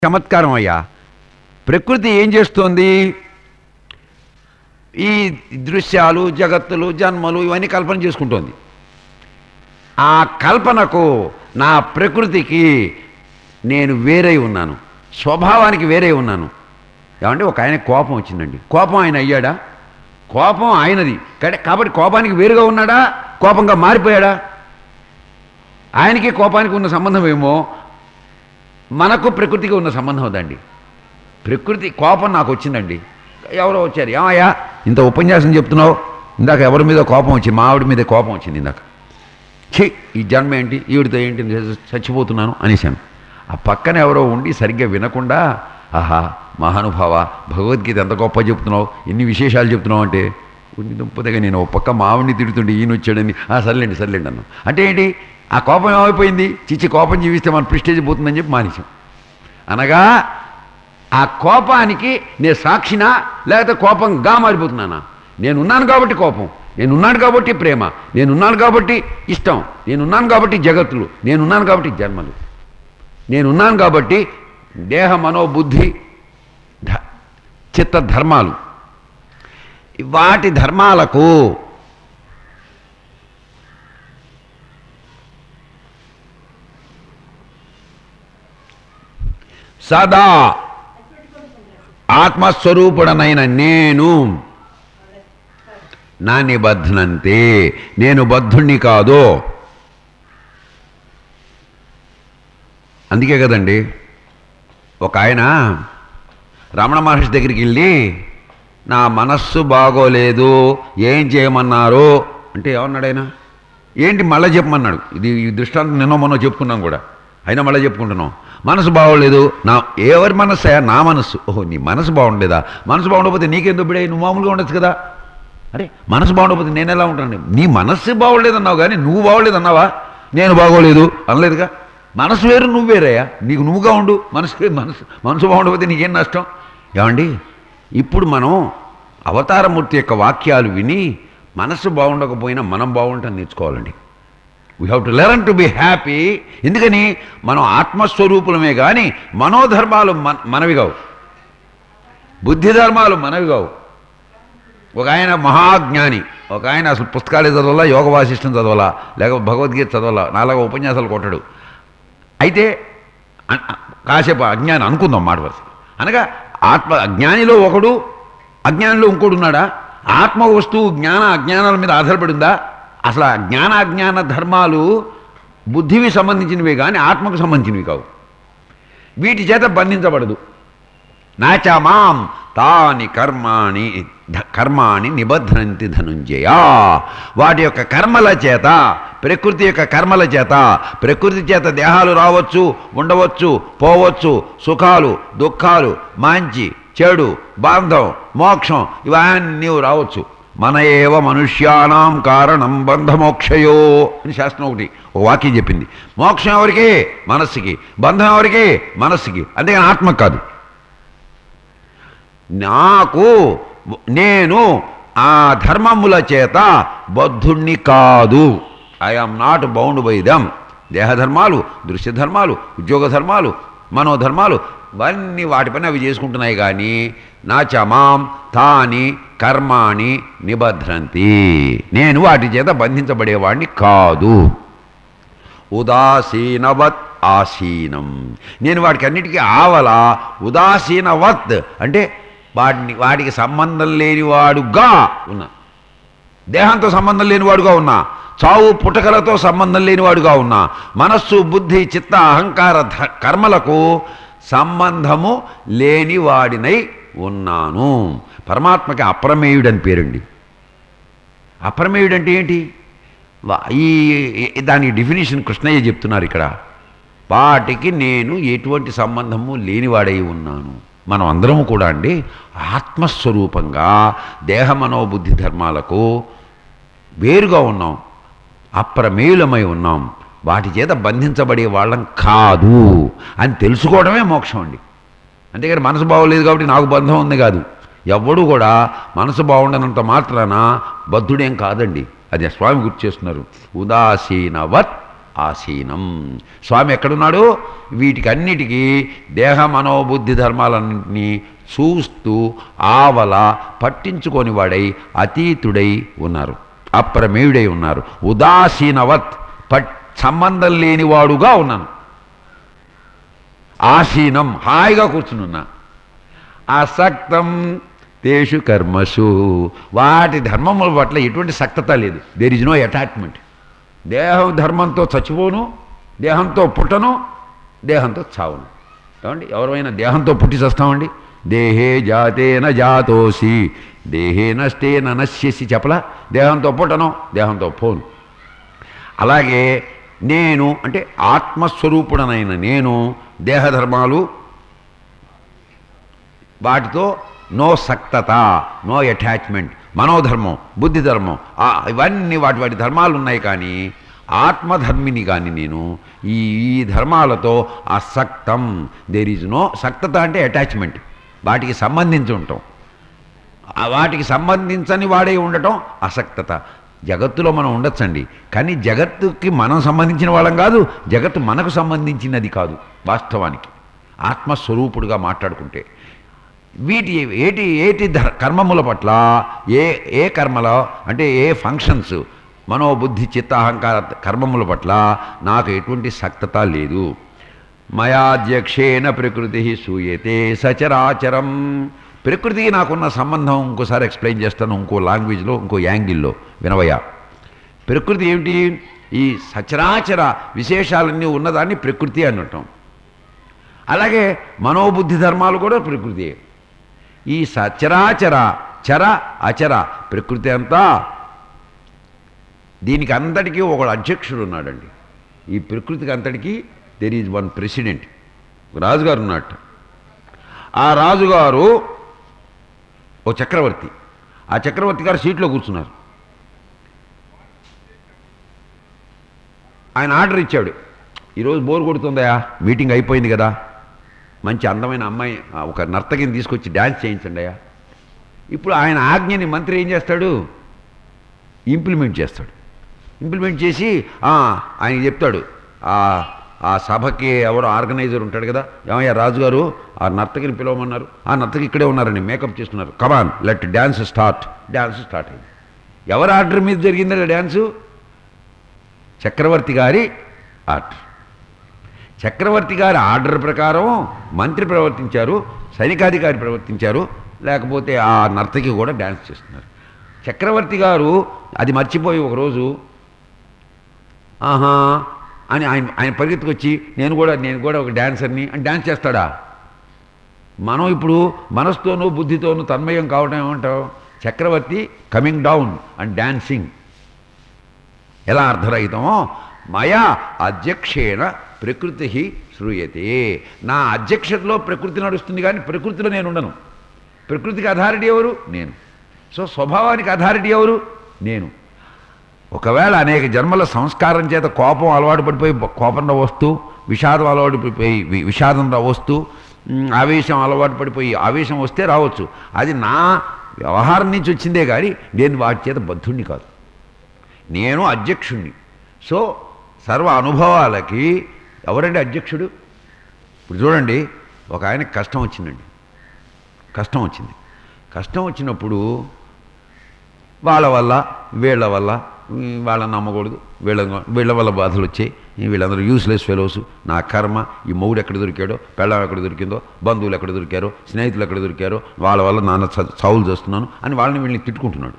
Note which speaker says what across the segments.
Speaker 1: చమత్కారం అయ్యా ప్రకృతి ఏం చేస్తోంది ఈ దృశ్యాలు జగత్తులు జన్మలు ఇవన్నీ కల్పన చేసుకుంటోంది ఆ కల్పనకు నా ప్రకృతికి నేను వేరై ఉన్నాను స్వభావానికి వేరే ఉన్నాను ఏమంటే ఒక ఆయన కోపం వచ్చిందండి కోపం ఆయన అయ్యాడా కోపం ఆయనది కడే- కాబట్టి కోపానికి వేరుగా ఉన్నాడా కోపంగా మారిపోయాడా ఆయనకి కోపానికి ఉన్న సంబంధం ఏమో మనకు ప్రకృతికి ఉన్న సంబంధం ఉందండి ప్రకృతి కోపం నాకు వచ్చిందండి ఎవరో వచ్చారు ఏమయ్యా ఇంత ఉపన్యాసం చెప్తున్నావు ఇందాక ఎవరి మీద కోపం వచ్చింది మా ఆవిడ మీద కోపం వచ్చింది ఇందాక ఛీ ఈ జన్మ ఏంటి ఈవిడితో ఏంటి నేను చచ్చిపోతున్నాను అనేశాను ఆ పక్కన ఎవరో ఉండి సరిగ్గా వినకుండా ఆహా మహానుభావ భగవద్గీత ఎంత గొప్ప చెప్తున్నావు ఎన్ని విశేషాలు చెప్తున్నావు అంటే ఉన్ని దుంపదగా నేను ఒక పక్క మావిడిని తిడుతుంటే ఈయన వచ్చాడని ఆ సర్లేండి సర్లేండి అన్నాను అంటే ఏంటి ఆ కోపం ఏమైపోయింది చిచ్చి కోపం జీవిస్తే మన ప్రిస్టేజ్ పోతుందని చెప్పి మానేశాం అనగా ఆ కోపానికి నేను సాక్షినా లేకపోతే కోపంగా మారిపోతున్నానా నేనున్నాను కాబట్టి కోపం నేనున్నాను కాబట్టి ప్రేమ నేనున్నాను కాబట్టి ఇష్టం నేనున్నాను కాబట్టి జగత్తులు నేనున్నాను కాబట్టి జన్మలు నేనున్నాను కాబట్టి దేహ మనోబుద్ధి ధ- చిత్త ధర్మాలు వాటి ధర్మాలకు సదా ఆత్మస్వరూపుడనైన నేను నా నిబద్ధనంతే నేను బద్ధుణ్ణి కాదు అందుకే కదండి ఒక ఆయన రమణ మహర్షి దగ్గరికి వెళ్ళి నా మనస్సు బాగోలేదు ఏం చేయమన్నారు అంటే ఏమన్నాడు ఆయన ఏంటి మళ్ళీ చెప్పమన్నాడు ఇది ఈ దృష్టాంతం నిన్న మొన్న చెప్పుకున్నాం కూడా అయినా మళ్ళీ చెప్పుకుంటున్నాం మనసు బాగోలేదు నా ఎవరి మనస్సా నా మనస్సు ఓహో నీ మనసు బాగుండలేదా మనసు బాగుండకపోతే నీకెందుకు బిడే నువ్వు మామూలుగా ఉండొచ్చు కదా అరే మనసు బాగుండకపోతే నేను ఎలా ఉంటాను నీ మనస్సు బాగోలేదన్నావు కానీ నువ్వు బాగోలేదన్నావా నేను బాగోలేదు అనలేదుగా మనసు వేరు నువ్వు వేరయ్యా నీకు నువ్వుగా ఉండు మనసు వే- మనసు మనసు బాగుండకపోతే నీకేం నష్టం ఏమండి ఇప్పుడు మనం అవతారమూర్తి యొక్క వాక్యాలు విని మనసు బాగుండకపోయినా మనం బాగుంటాం నేర్చుకోవాలండి we have to learn to be happy ఎందుకని మనం ఆత్మస్వరూపులమే కానీ మనోధర్మాలు మన మనవి కావు బుద్ధి ధర్మాలు మనవి కావు ఒక ఆయన మహాజ్ఞాని ఒక ఆయన అసలు పుస్తకాలు చదవాలా యోగ వాసిష్టం చదవాలా లేకపోతే భగవద్గీత చదవాలా నాలుగు ఉపన్యాసాలు కొట్టడు అయితే అ- అ- కాసేపు అజ్ఞానం అనుకుందాం మాట వరుస అనగా ఆత్మ అజ్ఞానిలో ఒకడు అజ్ఞానిలో ఇంకోడు ఉన్నాడా ఆత్మ వస్తువు జ్ఞాన అజ్ఞానాల మీద ఆధారపడి ఉందా అసలు ఆ జ్ఞాన అజ్ఞాన ధర్మాలు బుద్ధివి సంబంధించినవి కానీ ఆత్మకు సంబంధించినవి కావు వీటి చేత బంధించబడదు నాచ మాం తాని కర్మాణి ధ- కర్మాణి నిబధ్నంతి ధనుంజయ వాటి యొక్క కర్మల చేత ప్రకృతి యొక్క కర్మల చేత ప్రకృతి చేత దేహాలు రావచ్చు ఉండవచ్చు పోవచ్చు సుఖాలు దుఃఖాలు మంచి చెడు బాంధం మోక్షం ఇవన్నీ రావచ్చు మన ఏవ మనుష్యానాం కారణం బంధమోక్షయో అని శాస్త్రం ఒకటి ఒక వాక్యం చెప్పింది మోక్షం ఎవరికి మనస్సుకి బంధం ఎవరికి మనస్సుకి అంతేగాని ఆత్మకు కాదు నాకు నేను ఆ ధర్మముల చేత బద్ధుణ్ణి కాదు I am not bound by them దేహధర్మాలు దృశ్యధర్మాలు ఉద్యోగ ధర్మాలు మనోధర్మాలు ఇవన్నీ వాటి పని అవి చేసుకుంటున్నాయి కానీ నా చమాం తాని కర్మాణి నిబధ్రంతి నేను వాటి చేత బంధించబడేవాడిని కాదు ఉదాసీనవత్ ఆసీనం నేను వాటికి అన్నిటికీ ఆవల ఉదాసీనవత్ అంటే వాటిని వాటికి సంబంధం లేనివాడుగా ఉన్నా దేహంతో సంబంధం లేనివాడుగా ఉన్నా చావు పుటకలతో సంబంధం లేనివాడుగా ఉన్నా మనస్సు బుద్ధి చిత్త అహంకార ధ- కర్మలకు సంబంధము లేనివాడినై ఉన్నాను పరమాత్మకి అప్రమేయుడని పేరండి అప్రమేయుడు అంటే ఏంటి వా- ఈ ఈ- దాని డెఫినేషన్ కృష్ణయ్య చెప్తున్నారు ఇక్కడ వాటికి నేను ఎటువంటి సంబంధము లేనివాడై ఉన్నాను మనం అందరము కూడా అండి ఆత్మస్వరూపంగా దేహ మనోబుద్ధి ధర్మాలకు వేరుగా ఉన్నాం అప్రమేయులమై ఉన్నాం వాటి చేత బంధించబడే వాళ్ళం కాదు అని తెలుసుకోవడమే మోక్షం అండి అంతేగాని మనసు బాగోలేదు కాబట్టి నాకు బంధం ఉంది కాదు ఎవ్వడు కూడా మనసు బాగుండనంత మాత్రాన బద్ధుడేం కాదండి అది స్వామి గుర్తు చేస్తున్నారు ఉదాసీనవత్ ఆసీనం స్వామి ఎక్కడున్నాడు వీటికి అన్నిటికీ దేహ మనోబుద్ధి ధర్మాలన్నింటినీ చూస్తూ ఆవల పట్టించుకొని వాడై అతీతుడై ఉన్నారు అప్రమేయుడై ఉన్నారు ఉదాసీనవత్ పట్ సంబంధం లేనివాడుగా ఉన్నాను ఆసీనం హాయిగా కూర్చునున్నా అసక్తం తేషు కర్మసు వాటి ధర్మముల పట్ల ఎటువంటి సక్తత లేదు దేర్ ఇస్ నో అటాచ్మెంట్ దేహం ధర్మంతో చచ్చిపోను దేహంతో పుట్టను దేహంతో చావును ఏమండి ఎవరైనా దేహంతో పుట్టి చస్తామండి దేహే జాతేన జాతోసి దేహే నష్టేన నశ్యసి చెప్పలా దేహంతో పుట్టను దేహంతో పోను అలాగే నేను అంటే ఆత్మస్వరూపుడనైన నేను దేహధర్మాలు వాటితో నో సక్తత నో అటాచ్మెంట్ మనోధర్మం బుద్ధి ధర్మం ఆ, ఇవన్నీ వాటి వాటి ధర్మాలు ఉన్నాయి కానీ ఆత్మధర్మిని కానీ నేను ఈ ఈ ధర్మాలతో అసక్తం దేర్ ఈజ్ నో సక్తత అంటే అటాచ్మెంట్ వాటికి సంబంధించి ఉంటాం ఆ వాటికి సంబంధించని వాడే ఉండటం అసక్తత జగత్తులో మనం ఉండొచ్చండి కానీ జగత్తుకి మనం సంబంధించిన వాళ్ళం కాదు జగత్తు మనకు సంబంధించినది కాదు వాస్తవానికి ఆత్మస్వరూపుడుగా మాట్లాడుకుంటే వీటి ఏటి ఏటి ధర్ కర్మముల పట్ల ఏ ఏ కర్మలో అంటే ఏ ఫంక్షన్స్ మనోబుద్ధి చిత్త అహంకార కర్మముల పట్ల నాకు ఎటువంటి సక్తత లేదు మయాధ్యక్షేణ ప్రకృతి సూయతే సచరాచరం ప్రకృతికి నాకున్న సంబంధం ఇంకోసారి ఎక్స్ప్లెయిన్ చేస్తాను ఇంకో లాంగ్వేజ్లో ఇంకో యాంగిల్లో వినవయ్యా ప్రకృతి ఏమిటి ఈ సచరాచర విశేషాలన్నీ ఉన్నదాన్ని ప్రకృతి అని అంటాం అలాగే మనోబుద్ధి ధర్మాలు కూడా ప్రకృతి ఈ సచరాచర చర అచర ప్రకృతి అంతా దీనికి అంతటికీ ఒకడు అధ్యక్షుడు ఉన్నాడండి ఈ ప్రకృతికి అంతటికీ దెర్ ఈజ్ వన్ ప్రెసిడెంట్ రాజుగారు ఉన్నట్టు ఆ రాజుగారు ఓ చక్రవర్తి ఆ చక్రవర్తి గారు సీట్లో కూర్చున్నారు ఆయన ఆర్డర్ ఇచ్చాడు ఈరోజు బోర్ కొడుతుందయా మీటింగ్ అయిపోయింది కదా మంచి అందమైన అమ్మాయి ఆ, ఒక నర్తకిని తీసుకొచ్చి డ్యాన్స్ చేయించండి అయ్యా ఇప్పుడు ఆయన ఆజ్ఞని మంత్రి ఏం చేస్తాడు ఇంప్లిమెంట్ చేస్తాడు ఇంప్లిమెంట్ చేసి ఆ, ఆయన చెప్తాడు ఆ ఆ సభకి ఎవరో ఆర్గనైజర్ ఉంటాడు కదా ఏమయ్యా రాజుగారు ఆ నర్తకిని పిలవమన్నారు ఆ నర్తకి ఇక్కడే ఉన్నారండి మేకప్ చేస్తున్నారు come on let dance start dance start అయింది ఎవరి ఆర్డర్ మీద జరిగిందా డ్యాన్సు చక్రవర్తి గారి ఆర్డర్ చక్రవర్తి గారి ఆర్డర్ ప్రకారం మంత్రి ప్రవర్తించారు సైనికాధికారి ప్రవర్తించారు లేకపోతే ఆ నర్తకి కూడా డ్యాన్స్ చేస్తున్నారు చక్రవర్తి గారు అది మర్చిపోయి ఒకరోజు ఆహా అని ఆయన ఆయన పరిగెత్తుకొచ్చి నేను కూడా నేను కూడా ఒక డ్యాన్సర్ని అని డ్యాన్స్ చేస్తాడా మనం ఇప్పుడు మనస్తోనూ బుద్ధితోనూ తన్మయం కావడం ఏమంటాం చక్రవర్తి కమింగ్ డౌన్ అండ్ డాన్సింగ్ ఎలా అర్థరహితమో మయా అధ్యక్షేణ ప్రకృతి శ్రూయతే నా అధ్యక్షతలో ప్రకృతి నడుస్తుంది కానీ ప్రకృతిలో నేను ఉండను ప్రకృతికి అథారిటీ ఎవరు నేను సో స్వభావానికి అథారిటీ ఎవరు నేను ఒకవేళ అనేక జన్మల సంస్కారం చేత కోపం అలవాటు పడిపోయి కోపంలో వస్తూ విషాదం అలవాటు పడిపోయి వి- విషాదంలో వస్తూ ఉమ్, ఆవేశం అలవాటు పడిపోయి ఆవేశం వస్తే రావచ్చు అది నా వ్యవహారం నుంచి వచ్చిందే కానీ నేను వాటి చేత బద్ధుణ్ణి కాదు నేను అధ్యక్షుణ్ణి సో సర్వ అనుభవాలకి ఎవరండి అధ్యక్షుడు ఇప్పుడు చూడండి ఒక ఆయనకి కష్టం వచ్చిందండి కష్టం వచ్చింది కష్టం వచ్చినప్పుడు వాళ్ళ వల్ల వీళ్ళ వల్ల ఈ వాళ్ళని నమ్మకూడదు వీళ్ళ వీళ్ళ వల్ల బాధలు వచ్చాయి ఈ వీళ్ళందరూ యూస్లెస్ ఫెలోస్ నా కర్మ ఈ మొగుడు ఎక్కడ దొరికాడో పెళ్ళం ఎక్కడ దొరికిందో బంధువులు ఎక్కడ దొరికారో స్నేహితులు ఎక్కడ దొరికారో వాళ్ళ వల్ల నాన్న చ- చావులు చేస్తున్నాను అని వాళ్ళని వీళ్ళని తిట్టుకుంటున్నాడు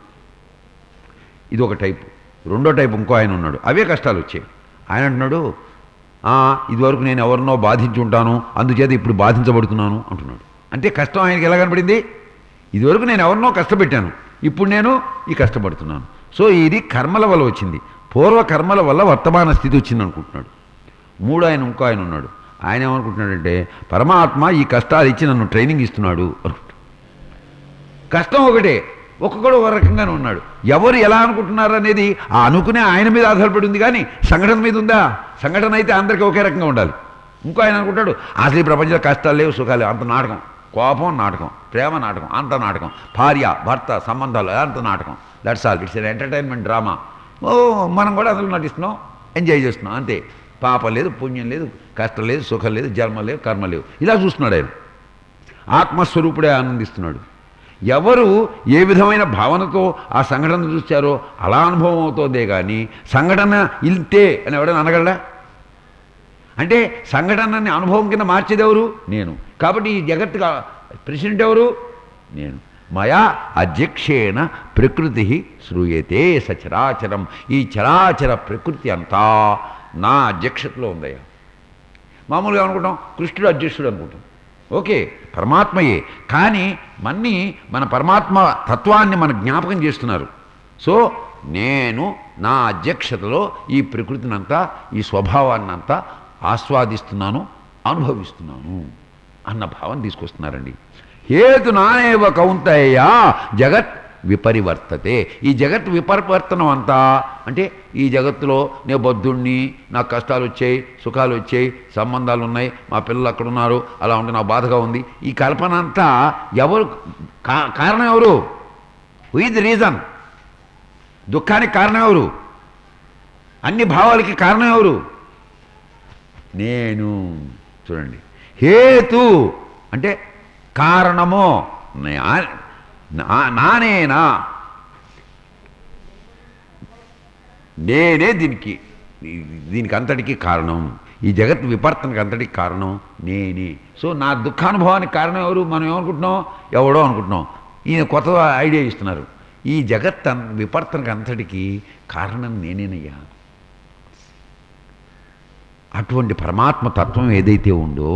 Speaker 1: ఇది ఒక టైపు రెండో టైపు ఇంకో ఆయన ఉన్నాడు అవే కష్టాలు వచ్చాయి ఆయన అంటున్నాడు "ఆ, ఇదివరకు నేను ఎవరినో బాధించుంటాను అందుచేత ఇప్పుడు బాధించబడుతున్నాను అంటున్నాడు అంటే కష్టం ఆయనకి ఎలా కనపడింది ఇదివరకు నేను ఎవరినో కష్టపెట్టాను ఇప్పుడు నేను ఈ కష్టపడుతున్నాను సో ఇది కర్మల వల్ల వచ్చింది పూర్వ కర్మల వల్ల వర్తమాన స్థితి వచ్చింది అనుకుంటున్నాడు మూడు ఆయన ఇంకో ఆయన ఉన్నాడు ఆయన ఏమనుకుంటున్నాడంటే పరమాత్మ ఈ కష్టాలు ఇచ్చి నన్ను ట్రైనింగ్ ఇస్తున్నాడు అనుకుంటాడు కష్టం ఒకటే ఒక్కొక్కడు ఒక రకంగానే ఉన్నాడు ఎవరు ఎలా అనుకుంటున్నారు అనేది ఆ అనుకునే ఆయన మీద ఆధారపడి ఉంది కానీ సంఘటన మీద ఉందా సంఘటన అయితే అందరికీ ఒకే రకంగా ఉండాలి ఇంకో ఆయన అనుకుంటాడు అసలు ఈ ప్రపంచంలో కష్టాలు లేవు సుఖాలు లేవు అంత నాటకం కోపం నాటకం ప్రేమ నాటకం అంత నాటకం భార్య భర్త సంబంధాలు అంత నాటకం that's all it's an entertainment drama ఓ మనం కూడా అందులో నటిస్తున్నాం ఎంజాయ్ చేస్తున్నాం అంతే పాపం లేదు పుణ్యం లేదు కష్టం లేదు సుఖం లేదు జన్మ లేదు కర్మ లేవు ఇలా చూస్తున్నాడు ఆయన ఆత్మస్వరూపుడే ఆనందిస్తున్నాడు ఎవరు ఏ విధమైన భావనతో ఆ సంఘటన చూశారో అలా అనుభవం అవుతుందే కానీ సంఘటన ఇంతే అని ఎవడైనా అనగలడా అంటే సంఘటనని అనుభవం కింద మార్చేది ఎవరు నేను కాబట్టి ఈ జగత్తుగా ప్రెసిడెంట్ ఎవరు నేను మయా అధ్యక్షేణ ప్రకృతి శ్రూయతే సచరాచరం ఈ చరాచర ప్రకృతి అంతా నా అధ్యక్షతలో ఉందయ్యా మామూలుగా అనుకుంటాం కృష్ణుడు అధ్యక్షుడు అనుకుంటాం ఓకే పరమాత్మయే కానీ మన్ని మన పరమాత్మ తత్వాన్ని మన జ్ఞాపకం చేస్తున్నారు సో నేను నా అధ్యక్షతలో ఈ ప్రకృతినంతా ఈ స్వభావాన్నంతా ఆస్వాదిస్తున్నాను అనుభవిస్తున్నాను అన్న భావం తీసుకొస్తున్నారండి హేతు నానేవ కౌంతయ్యా జగత్ విపరివర్తతే ఈ జగత్ విపరివర్తనం అంతా అంటే ఈ జగత్తులో నేను బద్ధుణ్ణి నాకు కష్టాలు వచ్చాయి సుఖాలు వచ్చాయి సంబంధాలు ఉన్నాయి మా పిల్లలు అక్కడ ఉన్నారు అలా ఉంటే నాకు బాధగా ఉంది ఈ కల్పన అంతా ఎవరు కా- కారణం ఎవరు హూ ది రీజన్ దుఃఖానికి కారణం ఎవరు అన్ని భావాలకి కారణం ఎవరు నేను చూడండి హేతు అంటే కారణము నా- నా- నానేనా నేనే దీనికి దీనికి అంతటికి కారణం ఈ జగత్ విపర్తనకి అంతటికి కారణం నేనే సో నా దుఃఖానుభవానికి కారణం ఎవరు మనం ఏమనుకుంటున్నాం ఎవడో అనుకుంటున్నాం ఈయన కొత్త ఐడియా ఇస్తున్నారు ఈ జగత్ అన్- విపర్తనకి అంతటికి కారణం నేనేనయ్యా అటువంటి పరమాత్మ తత్వం ఏదైతే ఉందో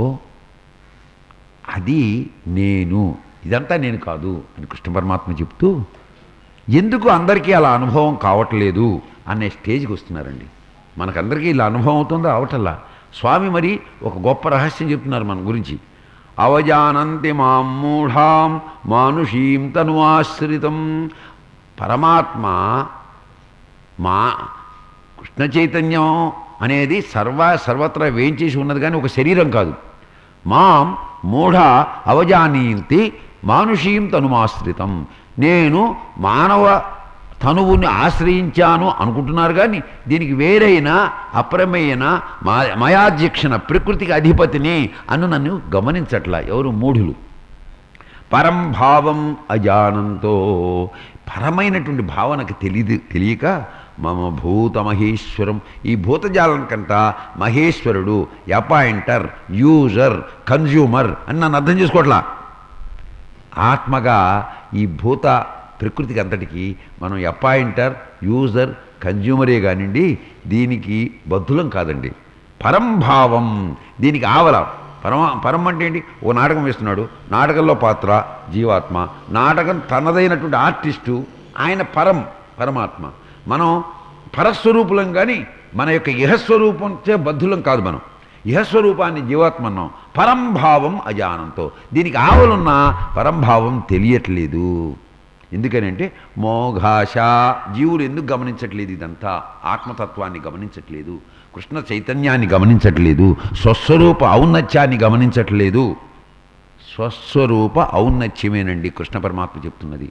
Speaker 1: అది నేను ఇదంతా నేను కాదు అని కృష్ణ పరమాత్మ చెప్తూ ఎందుకు అందరికీ అలా అనుభవం కావట్లేదు అనే స్టేజ్కి వస్తున్నారండి మనకందరికీ ఇలా అనుభవం అవుతుందో అవటల్లా స్వామి మరి ఒక గొప్ప రహస్యం చెప్తున్నారు మన గురించి అవజానంతి మాం మూఢాం మానుషీం తనువాశ్రితం పరమాత్మ మా కృష్ణ చైతన్యం అనేది సర్వ సర్వత్రా వేయించేసి ఉన్నది కానీ ఒక శరీరం కాదు మాం మూఢ అవజానీంతి మానుషీం తనుమాశ్రితం నేను మానవ తనువుని ఆశ్రయించాను అనుకుంటున్నారు కానీ దీనికి వేరైన అప్రమేయన మా మయాధ్యక్షణ ప్రకృతికి అధిపతిని అను నన్ను గమనించట్లా ఎవరు మూఢులు పరం భావం అజానంతో పరమైనటువంటి భావనకు తెలియదు తెలియక మమ భూత మహేశ్వరం ఈ భూతజాలం కంట మహేశ్వరుడు అపాయింటర్ యూజర్ కన్జ్యూమర్ అని నన్ను అర్థం చేసుకోవట్లా ఆత్మగా ఈ భూత ప్రకృతికి అంతటికి మనం అపాయింటర్ యూజర్ కన్జ్యూమరే కానివ్వండి దీనికి బద్ధులం కాదండి పరంభావం దీనికి ఆవల పరమ పరం అంటే ఏంటి ఓ నాటకం వేస్తున్నాడు నాటకంలో పాత్ర జీవాత్మ నాటకం తనదైనటువంటి ఆర్టిస్టు ఆయన పరం పరమాత్మ మనం పరస్వరూపులం కానీ మన యొక్క ఇహస్వరూపంచే బద్ధులం కాదు మనం ఇహస్వరూపాన్ని జీవాత్మ అన్నాం పరంభావం అజానంతో దీనికి ఆవలున్న పరంభావం తెలియట్లేదు ఎందుకనంటే మోఘాష జీవులు ఎందుకు గమనించట్లేదు ఇదంతా ఆత్మతత్వాన్ని గమనించట్లేదు కృష్ణ చైతన్యాన్ని గమనించట్లేదు స్వస్వరూప ఔన్నత్యాన్ని గమనించట్లేదు స్వస్వరూప ఔన్నత్యమేనండి కృష్ణ పరమాత్మ చెప్తున్నది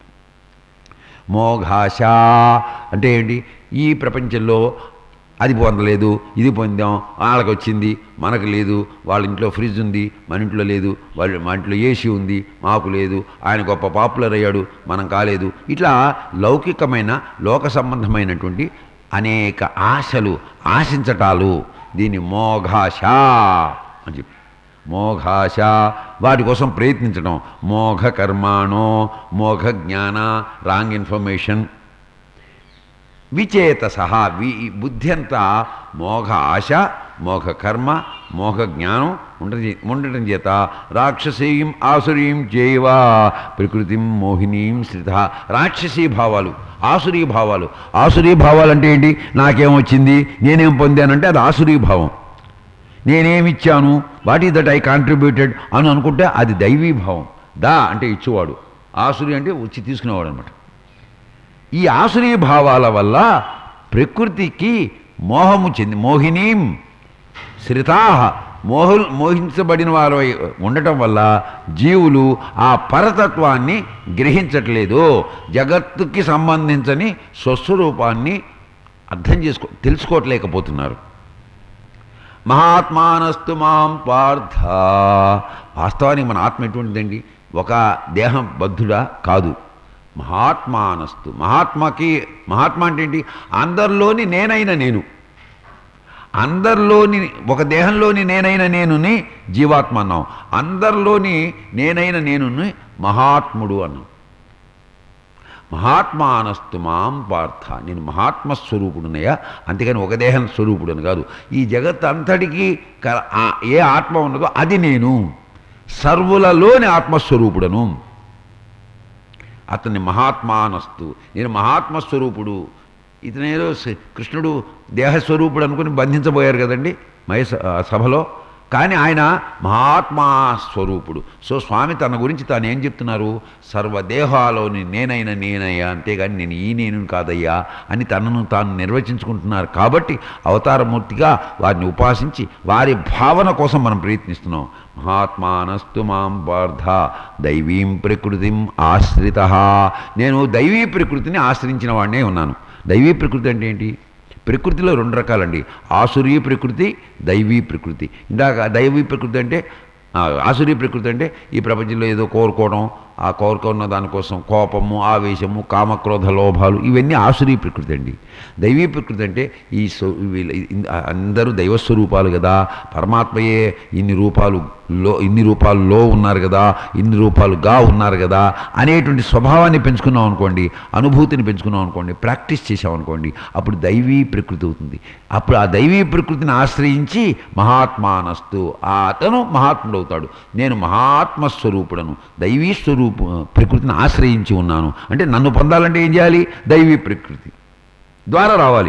Speaker 1: మోఘాష అంటే ఏంటి ఈ ప్రపంచంలో అది పొందలేదు ఇది పొందాం వాళ్ళకి వచ్చింది మనకు లేదు వాళ్ళ ఇంట్లో ఫ్రిడ్జ్ ఉంది మన ఇంట్లో లేదు వాళ్ళ మా ఇంట్లో ఏసీ ఉంది మాకు లేదు ఆయన గొప్ప పాపులర్ అయ్యాడు మనం కాలేదు ఇట్లా లౌకికమైన లోక సంబంధమైనటువంటి అనేక ఆశలు ఆశించటాలు దీన్ని మోఘాష అని చెప్పి మోఘాశ వాటి కోసం ప్రయత్నించడం మోఘ కర్మాణో మోఘ జ్ఞాన రాంగ్ ఇన్ఫర్మేషన్ విచేత సహా వి ఈ బుద్ధి అంతా మోఘ ఆశ మోఘ కర్మ మోఘ జ్ఞానం ఉండటం ఉండటం చేత రాక్షసీం ఆసురీం జైవా ప్రకృతిం మోహినీం శ్రిత రాక్షసీ భావాలు ఆసురీ భావాలు ఆసురీ భావాలు అంటే ఏంటి నాకేమొచ్చింది నేనేం పొందానంటే అది ఆసురీ భావం నేనేమిచ్చాను what is that I contributed అని అనుకుంటే అది దైవీ భావం దా అంటే ఇచ్చేవాడు ఆసురి అంటే వచ్చి తీసుకునేవాడు అనమాట ఈ ఆసురీ భావాల వల్ల ప్రకృతికి మోహము చెంది మోహినీం శ్రితా మోహు మోహించబడిన వారు ఉండటం వల్ల జీవులు ఆ పరతత్వాన్ని గ్రహించట్లేదు జగత్తుకి సంబంధించని స్వస్వరూపాన్ని అర్థం చేసుకో తెలుసుకోవట్లేకపోతున్నారు మహాత్మానస్తు మాం పార్థ వాస్తవానికి మన ఆత్మ ఎటువంటిదండి ఒక దేహం బద్ధుడా కాదు మహాత్మానస్తు మహాత్మకి మహాత్మ అంటే ఏంటి అందరిలోని నేనైన నేను అందరిలోని ఒక దేహంలోని నేనైన నేనుని జీవాత్మ అన్నాం అందరిలోని నేనైన నేనుని మహాత్ముడు అన్నాం మహాత్మానస్తు మాం పార్థ నేను మహాత్మ స్వరూపుడునయ్యా అంతేగాని ఒక దేహం స్వరూపుడని కాదు ఈ జగత్ అంతటికీ క- ఆ- ఏ ఆత్మ ఉన్నదో అది నేను సర్వులలోని ఆత్మస్వరూపుడను అతన్ని మహాత్మానస్తు నేను మహాత్మస్వరూపుడు ఇతనేదో స- కృష్ణుడు దేహస్వరూపుడు అనుకుని బంధించబోయారు కదండి మహేశ ఆ సభలో కానీ ఆయన మహాత్మా స్వరూపుడు సో స్వామి తన గురించి తాను ఏం చెప్తున్నారు సర్వదేహాలోని నేనైన నేనయ్యా అంతేగాని నేను ఈ నేను కాదయ్యా అని తనను తాను నిర్వచించుకుంటున్నారు కాబట్టి అవతారమూర్తిగా వారిని ఉపాసించి వారి భావన కోసం మనం ప్రయత్నిస్తున్నాం మహాత్మానస్తు మాం పార్థ దైవీం ప్రకృతిం ఆశ్రిత నేను దైవీ ప్రకృతిని ఆశ్రయించిన వాడినే ఉన్నాను దైవీ ప్రకృతి అంటే ఏంటి ప్రకృతిలో రెండు రకాలండి ఆసురీ ప్రకృతి దైవీ ప్రకృతి ఇందాక దైవీ ప్రకృతి అంటే ఆ, ఆసురీ ప్రకృతి అంటే ఈ ప్రపంచంలో ఏదో కోరుకోవడం ఆ కోరుకున్న దానికోసం కోపము ఆవేశము కామక్రోధ లోభాలు ఇవన్నీ ఆసురీ ప్రకృతి అండి దైవీ ప్రకృతి అంటే ఈ స్వ- వీళ్ళ- ఇన్- అందరూ దైవస్వరూపాలు కదా పరమాత్మయే ఇన్ని రూపాలు లో ఇన్ని రూపాల్లో ఉన్నారు కదా ఇన్ని రూపాలుగా ఉన్నారు కదా అనేటువంటి స్వభావాన్ని పెంచుకున్నాం అనుకోండి అనుభూతిని పెంచుకున్నాం అనుకోండి ప్రాక్టీస్ చేసాం అనుకోండి అప్పుడు దైవీ ప్రకృతి అవుతుంది అప్పుడు ఆ దైవీ ప్రకృతిని ఆశ్రయించి మహాత్మానస్తు ఆ అతను మహాత్ముడు అవుతాడు నేను మహాత్మ స్వరూపుడను దైవీ స్వరూపు ప్రకృతిని ఆశ్రయించి ఉన్నాను అంటే నన్ను పొందాలంటే ఏం చేయాలి దైవీ ప్రకృతి ద్వారా రావాలి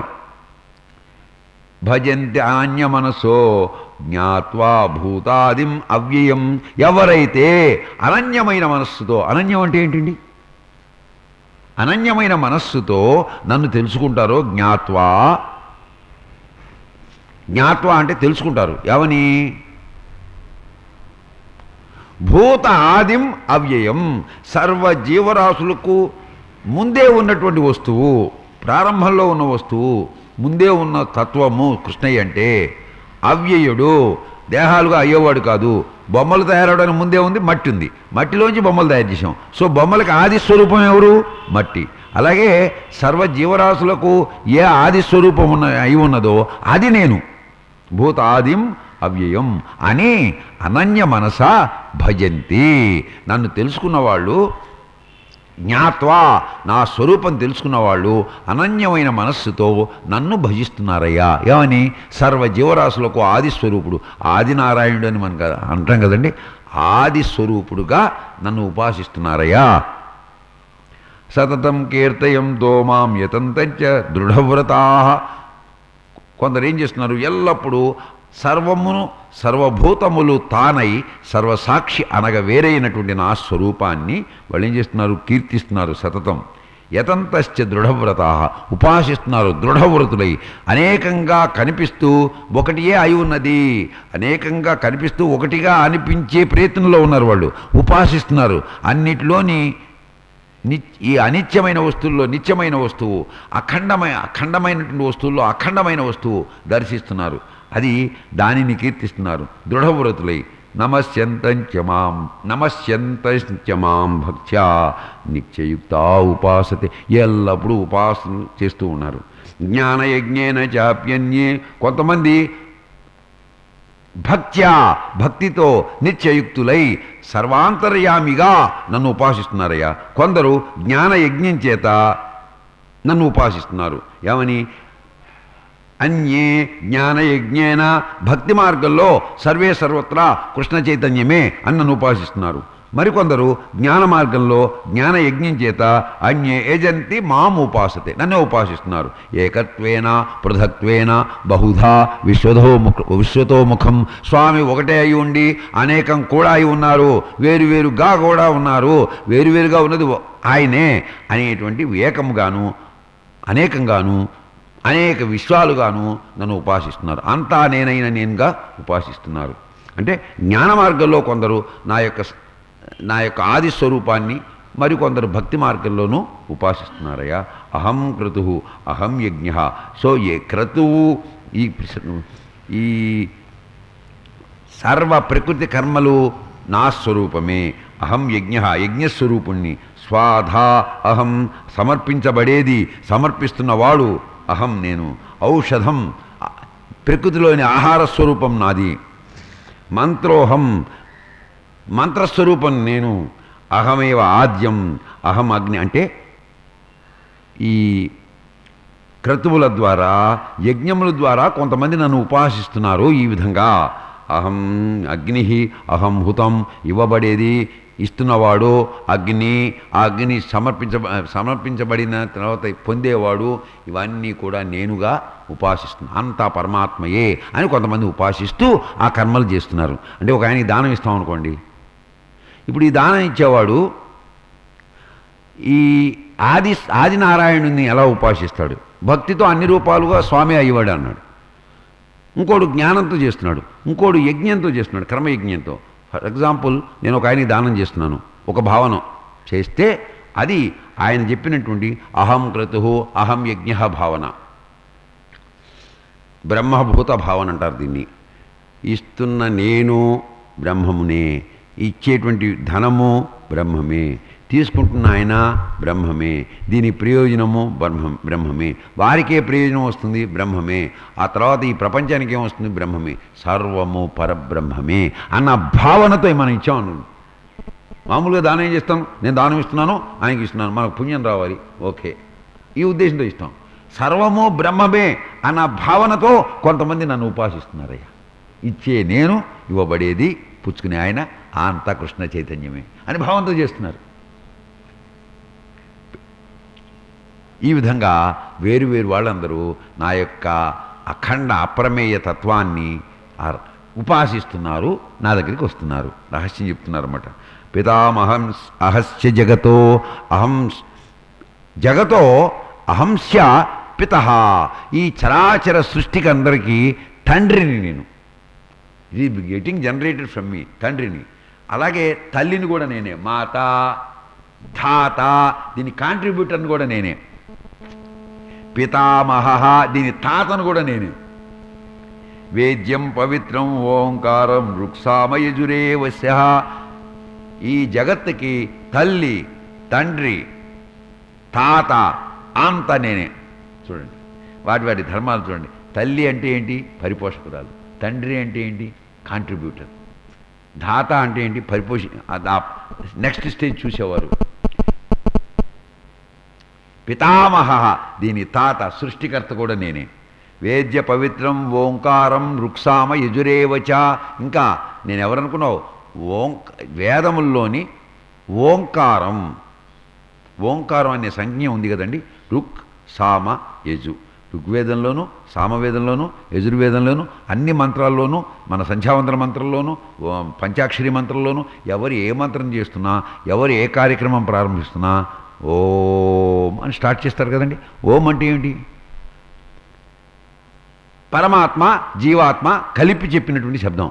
Speaker 1: భజంతి అనన్య మనసో జ్ఞాత్వా భూతాదిం అవ్యయం ఎవరైతే అనన్యమైన మనస్సుతో అనన్యం అంటే ఏంటండి అనన్యమైన మనస్సుతో నన్ను తెలుసుకుంటారో జ్ఞాత్వా జ్ఞాత్వా అంటే తెలుసుకుంటారు ఎవని భూత ఆదిం అవ్యయం సర్వ జీవరాశులకు ముందే ఉన్నటువంటి వస్తువు ప్రారంభంలో ఉన్న వస్తువు ముందే ఉన్న తత్వము కృష్ణయ్య అంటే అవ్యయుడు దేహాలుగా అయ్యేవాడు కాదు బొమ్మలు తయారవడానికి ముందే ఉంది మట్టి ఉంది మట్టిలోంచి బొమ్మలు తయారు చేసాం సో బొమ్మలకి ఆది స్వరూపం ఎవరు మట్టి అలాగే సర్వ జీవరాశులకు ఏ ఆది స్వరూపం ఉన్న అయి ఉన్నదో అది నేను భూత ఆదిం అవ్యయం అని అనన్య మనస భజంతి నన్ను తెలుసుకున్న వాళ్ళు జ్ఞాత్వా నా స్వరూపం తెలుసుకున్న వాళ్ళు అనన్యమైన మనస్సుతో నన్ను భజిస్తున్నారయ్యా ఏమని సర్వ జీవరాశులకు ఆది స్వరూపుడు ఆదినారాయణుడు అని మనకు అంటాం కదండి ఆది స్వరూపుడుగా నన్ను ఉపాసిస్తున్నారయ్యా సతతం కీర్తయం దోమాం యతంతంచ దృఢవ్రతా కొందరు ఏం చేస్తున్నారు ఎల్లప్పుడూ సర్వమును సర్వభూతములు తానై సర్వసాక్షి అనగా వేరైనటువంటి నా స్వరూపాన్ని వాళ్ళు ఏం చేస్తున్నారు కీర్తిస్తున్నారు సతతం యతంతశ్చ దృఢవ్రత ఉపాసిస్తున్నారు దృఢవ్రతులై అనేకంగా కనిపిస్తూ ఒకటియే అయి ఉన్నది అనేకంగా కనిపిస్తూ ఒకటిగా అనిపించే ప్రయత్నంలో ఉన్నారు వాళ్ళు ఉపాసిస్తున్నారు అన్నిటిలోని ని ఈ అనిత్యమైన వస్తువుల్లో నిత్యమైన వస్తువు అఖండమైన అఖండమైనటువంటి వస్తువుల్లో అఖండమైన వస్తువు దర్శిస్తున్నారు అది దానిని కీర్తిస్తున్నారు దృఢవ్రతులై నమస్యంతంచమాం నమస్యంతంచమాం భక్త్యా నిత్యయుక్త ఉపాసతే ఎల్లప్పుడూ ఉపాసన చేస్తూ ఉన్నారు జ్ఞానయజ్ఞేన చాప్యన్యే కొంతమంది భక్త్యా భక్తితో నిత్యయుక్తులై సర్వాంతర్యామిగా నన్ను ఉపాసిస్తున్నారయ్యా కొందరు జ్ఞాన యజ్ఞం చేత నన్ను ఉపాసిస్తున్నారు ఏమని అన్యే జ్ఞానయజ్ఞేన భక్తి మార్గంలో సర్వే సర్వత్రా కృష్ణ చైతన్యమే అని నన్ను ఉపాసిస్తున్నారు మరికొందరు జ్ఞాన మార్గంలో జ్ఞాన యజ్ఞం చేత అన్యే ఏజంతి మాం ఉపాసతే నన్నే ఉపాసిస్తున్నారు ఏకత్వేన పృథక్వేన బహుధా విశ్వతో ముఖ విశ్వతోముఖం స్వామి ఒకటే అయి ఉండి అనేకం కూడా అయి ఉన్నారు వేరువేరుగా కూడా ఉన్నారు వేరువేరుగా ఉన్నది ఆయనే అనేటువంటి ఏకముగాను అనేకంగాను అనేక విశ్వాలుగాను నన్ను ఉపాసిస్తున్నారు అంతా నేనైన నేనుగా ఉపాసిస్తున్నారు అంటే జ్ఞాన మార్గంలో కొందరు నా యొక్క నా యొక్క ఆది స్వరూపాన్ని మరికొందరు భక్తి మార్గంలోనూ ఉపాసిస్తున్నారయ్యా అహం క్రతు అహం యజ్ఞ సో ఏ క్రతువు ఈ ఈ సర్వ ప్రకృతి కర్మలు నా స్వరూపమే అహం యజ్ఞ యజ్ఞస్వరూపుణ్ణి స్వాధా అహం సమర్పించబడేది సమర్పిస్తున్నవాడు అహం నేను ఔషధం ఆ, ప్రకృతిలోని ఆహార స్వరూపం నాది మంత్రోహం మంత్రస్వరూపం నేను అహమేవ ఆద్యం అహం అగ్ని అంటే ఈ క్రతువుల ద్వారా యజ్ఞముల ద్వారా కొంతమంది నన్ను ఉపాసిస్తున్నారు ఈ విధంగా అహం అగ్ని అహం హుతం ఇవ్వబడేది ఇస్తున్నవాడు అగ్ని ఆ అగ్ని సమర్పించ సమర్పించబడిన తర్వాత పొందేవాడు ఇవన్నీ కూడా నేనుగా ఉపాసిస్తున్నాను అంతా పరమాత్మయే అని కొంతమంది ఉపాసిస్తూ ఆ కర్మలు చేస్తున్నారు అంటే ఒక ఆయనకి దానం ఇస్తాం అనుకోండి ఇప్పుడు ఈ దానం ఇచ్చేవాడు ఈ ఆది ఆదినారాయణుని ఎలా ఉపాసిస్తాడు భక్తితో అన్ని రూపాలుగా స్వామి అయ్యేవాడు అన్నాడు ఇంకోడు జ్ఞానంతో చేస్తున్నాడు ఇంకోడు యజ్ఞంతో చేస్తున్నాడు కర్మయజ్ఞంతో ఫర్ ఎగ్జాంపుల్ నేను ఒక ఆయనకి దానం చేస్తున్నాను ఒక భావన చేస్తే అది ఆయన చెప్పినటువంటి అహం క్రతు అహం యజ్ఞ భావన బ్రహ్మభూత భావన అంటారు దీన్ని ఇస్తున్న నేను బ్రహ్మమునే ఇచ్చేటువంటి ధనము బ్రహ్మమే తీసుకుంటున్న ఆయన బ్రహ్మమే దీని ప్రయోజనము బ్రహ్మ బ్రహ్మమే వారికే ప్రయోజనం వస్తుంది బ్రహ్మమే ఆ తర్వాత ఈ ప్రపంచానికి ఏమొస్తుంది బ్రహ్మమే సర్వము పరబ్రహ్మమే అన్న భావనతో మనం ఇచ్చాం అనుకోండి. మామూలుగా దానం ఏం చేస్తాం నేను దానం ఇస్తున్నాను ఆయనకి ఇస్తున్నాను మనకు పుణ్యం రావాలి ఓకే ఈ ఉద్దేశంతో ఇస్తాం సర్వము బ్రహ్మమే అన్న భావనతో కొంతమంది నన్ను ఉపాసిస్తున్నారయ్యా ఇచ్చే నేను ఇవ్వబడేది పుచ్చుకునే ఆయన ఆ అంతా కృష్ణ చైతన్యమే అని భావంతో చేస్తున్నారు ఈ విధంగా వేరు వేరు వాళ్ళందరూ నా యొక్క అఖండ అప్రమేయ తత్వాన్ని ఆ- ఉపాసిస్తున్నారు నా దగ్గరికి వస్తున్నారు రహస్యం చెప్తున్నారు అన్నమాట పితామహం అహస్య జగతో అహం జగతో అహంస్య పిత ఈ చరాచర సృష్టికి అందరికీ తండ్రిని నేను ఇది గెటింగ్ జనరేటెడ్ ఫ్రమ్ మీ తండ్రిని అలాగే తల్లిని కూడా నేనే మాత ధాత దీని కాంట్రిబ్యూటర్ని కూడా నేనే పితామహ దీని తాతను కూడా నేనే వేద్యం పవిత్రం ఓంకారం రుక్సామయజురే వశ్య ఈ జగత్తుకి తల్లి తండ్రి తాత అంత నేనే చూడండి వాటి వాటి ధర్మాలు చూడండి తల్లి అంటే ఏంటి పరిపోషకురాలు తండ్రి అంటే ఏంటి కాంట్రిబ్యూటర్ ధాత అంటే ఏంటి పరిపోష నెక్స్ట్ స్టేజ్ చూసేవారు పితామహ దీని తాత సృష్టికర్త కూడా నేనే వేద్య పవిత్రం ఓంకారం రుక్సామ యజురేవచ ఇంకా నేను ఎవరనుకున్నావు ఓంక వేదముల్లోని ఓంకారం ఓంకారం అనే సంజ్ఞ ఉంది కదండి రుక్ సామ యజు ఋగ్వేదంలోను సామవేదంలోను యజుర్వేదంలోను అన్ని మంత్రాల్లోనూ మన సంధ్యావంతర మంత్రంలోనూ ఓ పంచాక్షరి మంత్రంలోనూ ఎవరు ఏ మంత్రం చేస్తున్నా ఎవరు ఏ కార్యక్రమం ప్రారంభిస్తున్నా ఓం అని స్టార్ట్ చేస్తారు కదండి ఓం అంటే ఏంటి పరమాత్మ జీవాత్మ కలిపి చెప్పినటువంటి శబ్దం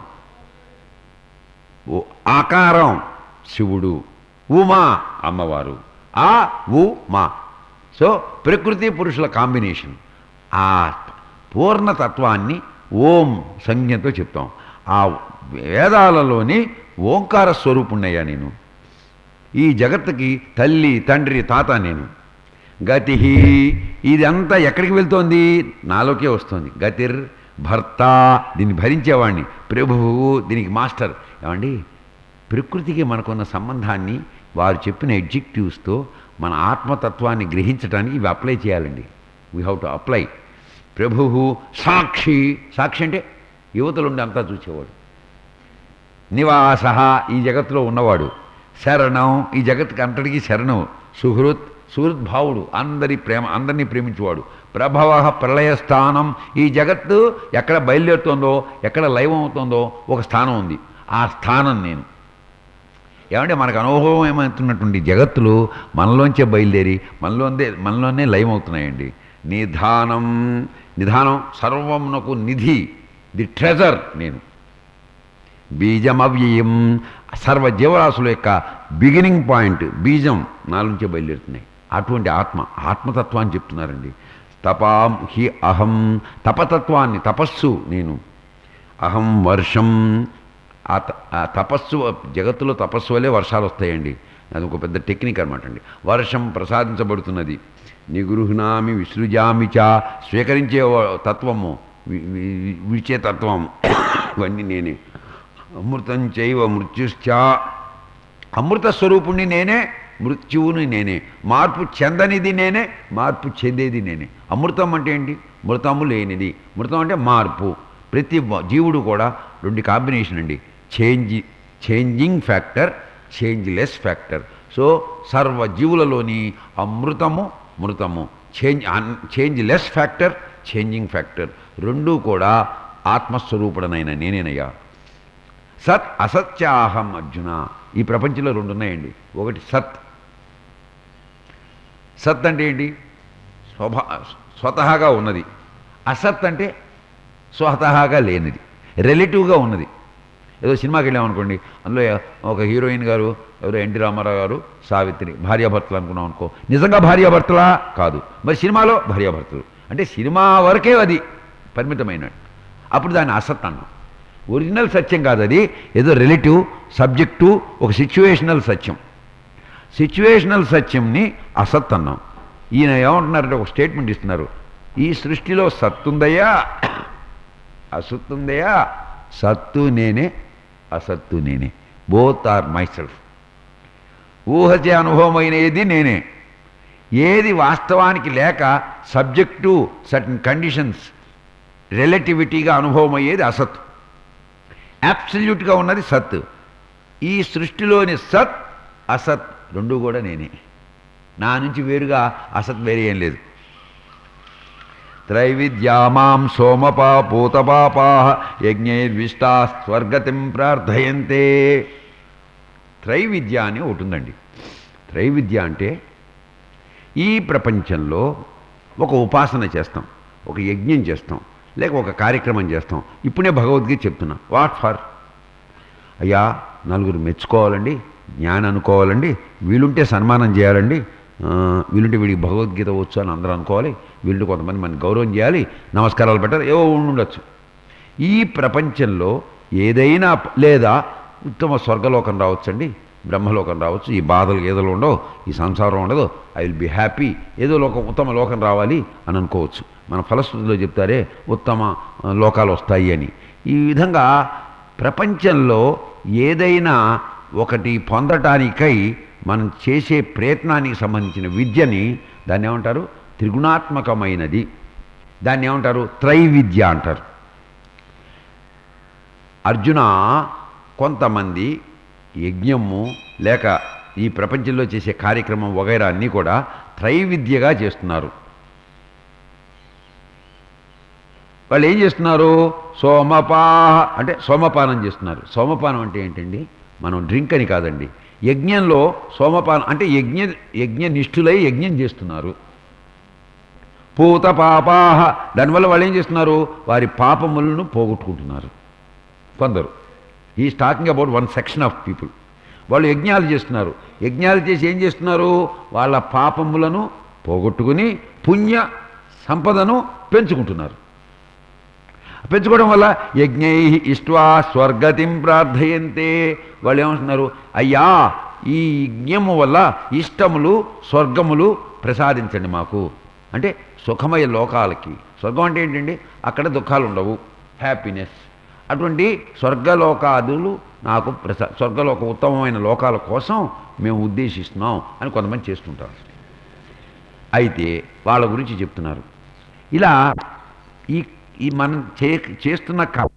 Speaker 1: ఓ ఆకారం శివుడు ఉమా అమ్మవారు ఆ ఉ మా సో ప్రకృతి పురుషుల కాంబినేషన్ ఆ పూర్ణతత్వాన్ని ఓం సంజ్ఞతో చెప్తాం ఆ వేదాలలోని ఓంకార స్వరూపుణ్ణయ్యా నేను ఈ జగత్తుకి తల్లి తండ్రి తాత నేను గతి ఇదంతా ఎక్కడికి వెళ్తోంది నాలోకే వస్తుంది గతిర్ భర్త దీన్ని భరించేవాడిని ప్రభువు దీనికి మాస్టర్ ఏమండి ప్రకృతికి మనకున్న సంబంధాన్ని వారు చెప్పిన ఎడ్జెక్టివ్స్తో మన ఆత్మతత్వాన్ని గ్రహించడానికి ఇవి అప్లై చేయాలండి వీ హ్యావ్ టు అప్లై ప్రభువు సాక్షి సాక్షి అంటే యువతలుండి అంతా చూసేవాడు నివాస ఈ జగత్తులో ఉన్నవాడు శరణం ఈ జగత్తుకి అంతటికీ శరణం సుహృత్ సుహృద్భావుడు అందరి ప్రేమ అందరినీ ప్రేమించేవాడు ప్రభవ ప్రళయ స్థానం ఈ జగత్తు ఎక్కడ బయలుదేరుతుందో ఎక్కడ లైవ్ అవుతుందో ఒక స్థానం ఉంది ఆ స్థానం నేను ఏమంటే మనకు అనుభవం ఏమవుతున్నటువంటి జగత్తులు మనలోంచే బయలుదేరి మనలోనే మనలోనే లయం అవుతున్నాయండి నిధానం నిధానం సర్వమునకు నిధి ది ట్రెజర్ నేను బీజమవ్యయం సర్వ జీవరాశుల యొక్క బిగినింగ్ పాయింట్ బీజం నాలుంచే బయలుదేరుతున్నాయి అటువంటి ఆత్మ ఆత్మతత్వాన్ని చెప్తున్నారండి తపాం హి అహం తపతత్వాన్ని తపస్సు నేను అహం వర్షం ఆ త- ఆ తపస్సు జగత్తులో తపస్సు వల్లే వర్షాలు వస్తాయండి అది ఒక పెద్ద టెక్నిక్ అనమాట అండి వర్షం ప్రసాదించబడుతున్నది నిగృహ్ణామి విసృజామి చ స్వీకరించే వ- తత్వము వి- వి- వి- విడిచే తత్వము ఇవన్నీ నేనే అమృతం చైవ మృత్యుశ్చా అమృత స్వరూపుణ్ణి నేనే మృత్యువుని నేనే మార్పు చెందనిది నేనే మార్పు చెందేది నేనే అమృతం అంటే ఏంటి మృతము లేనిది మృతం అంటే మార్పు ప్రతి వ- జీవుడు కూడా రెండు కాంబినేషన్ అండి change changing factor changeless factor so సర్వ జీవులలోని అమృతము మృతము change changeless factor changing factor రెండూ కూడా ఆత్మస్వరూపుడనైన నేనేనయ్యా సత్ అసత్యాహం అర్జున ఈ ప్రపంచంలో రెండు ఉన్నాయండి ఒకటి సత్ సత్ అంటే ఏంటి స్వభా స్వతహాగా ఉన్నది అసత్ అంటే స్వతహాగా లేనిది రిలేటివ్గా ఉన్నది ఏదో సినిమాకి వెళ్ళామనుకోండి అందులో ఒక హీరోయిన్ గారు ఎవరో ఎన్టీ రామారావు గారు సావిత్రి భార్యాభర్తలు అనుకున్నాం అనుకో నిజంగా భార్యాభర్తలా కాదు మరి సినిమాలో భార్యాభర్తలు అంటే సినిమా వరకే అది పరిమితమైన అప్పుడు దాన్ని అసత్ అన్నాం ఒరిజినల్ సత్యం కాదు అది ఏదో రిలేటివ్ సబ్జెక్టు ఒక సిచ్యువేషనల్ సత్యం సిచ్యువేషనల్ సత్యంని అసత్ అన్నాం ఈయన ఏమంటున్నారంటే ఒక స్టేట్మెంట్ ఇస్తున్నారు ఈ సృష్టిలో సత్తుందయ్యా అసత్తుందయ్యా సత్తు నేనే అసత్తు నేనే బోత్ ఆర్ మై సెల్ఫ్ ఊహచే అనుభవమైనది నేనే ఏది వాస్తవానికి లేక సబ్జెక్టు సర్టన్ కండిషన్స్ రిలేటివిటీగా అనుభవం అయ్యేది అసత్ అబ్సల్యూట్గా ఉన్నది సత్ ఈ సృష్టిలోని సత్ అసత్ రెండు కూడా నేనే నా నుంచి వేరుగా అసత్ వేరే ఏం లేదు త్రైవిద్యామాం సోమపా పూతపాపా యజ్ఞైర్విష్టా స్వర్గతిం ప్రార్థయంతే త్రైవిద్య అని ఒకటి ఉందండి త్రైవిద్య అంటే ఈ ప్రపంచంలో ఒక ఉపాసన చేస్తాం ఒక యజ్ఞం చేస్తాం లేక ఒక కార్యక్రమం చేస్తాం ఇప్పుడే భగవద్గీత చెప్తున్నా వాట్ ఫర్ అయ్యా నలుగురు మెచ్చుకోవాలండి జ్ఞానం అనుకోవాలండి వీలుంటే సన్మానం చేయాలండి ఆ, వీలుంటే వీడికి భగవద్గీత వచ్చు అని అందరూ అనుకోవాలి వీలుంటే కొంతమంది మనకి గౌరవం చేయాలి నమస్కారాలు పెట్టాలి ఏవో ఉండొచ్చు ఈ ప్రపంచంలో ఏదైనా ప- లేదా ఉత్తమ స్వర్గలోకం రావచ్చండి బ్రహ్మలోకం రావచ్చు ఈ బాధలు ఏదోలు ఉండవు ఈ సంసారం ఉండదు ఐ విల్ బి హ్యాపీ ఏదో లోకం ఉత్తమ లోకం రావాలి అని అనుకోవచ్చు మన ఫలశ్రుతిలో చెప్తారే ఉత్తమ ఆ, లోకాలు వస్తాయి అని ఈ విధంగా ప్రపంచంలో ఏదైనా ఒకటి పొందటానికై మనం చేసే ప్రయత్నానికి సంబంధించిన విద్యని దాన్ని ఏమంటారు త్రిగుణాత్మకమైనది దాన్ని ఏమంటారు త్రైవిద్య అంటారు అర్జున కొంతమంది యజ్ఞము లేక ఈ ప్రపంచంలో చేసే కార్యక్రమం వగైరా అన్నీ కూడా త్రైవిద్యగా చేస్తున్నారు వాళ్ళు ఏం చేస్తున్నారు సోమపాహ అంటే సోమపానం చేస్తున్నారు సోమపానం అంటే ఏంటండి మనం డ్రింక్ అని కాదండి యజ్ఞంలో సోమపానం అంటే యజ్ఞ యజ్ఞ నిష్ఠులై యజ్ఞం చేస్తున్నారు పూత పాపాహ దానివల్ల వాళ్ళు ఏం చేస్తున్నారు వారి పాపములను పోగొట్టుకుంటున్నారు కొందరు ఈ talking about one section of people వాళ్ళు యజ్ఞాలు చేస్తున్నారు యజ్ఞాలు చేసి ఏం చేస్తున్నారు వాళ్ళ పాపములను పోగొట్టుకుని పుణ్య సంపదను పెంచుకుంటున్నారు పెంచుకోవడం వల్ల యజ్ఞై ఇష్ట్వా స్వర్గతిం ప్రార్థయంతే వాళ్ళు ఏమంటున్నారు అయ్యా ఈ యజ్ఞము వల్ల ఇష్టములు స్వర్గములు ప్రసాదించండి మాకు అంటే సుఖమయ లోకాలకి స్వర్గం అంటే ఏంటండి అక్కడ దుఃఖాలు ఉండవు హ్యాపీనెస్ అటువంటి స్వర్గలోకాదులు నాకు ప్రసా స్వర్గలోక ఉత్తమమైన లోకాల కోసం మేము ఉద్దేశిస్తున్నాం అని కొంతమంది చేస్తుంటారు అయితే వాళ్ళ గురించి చెప్తున్నారు ఇలా ఈ ఈ మనం చే చేస్తున్న క-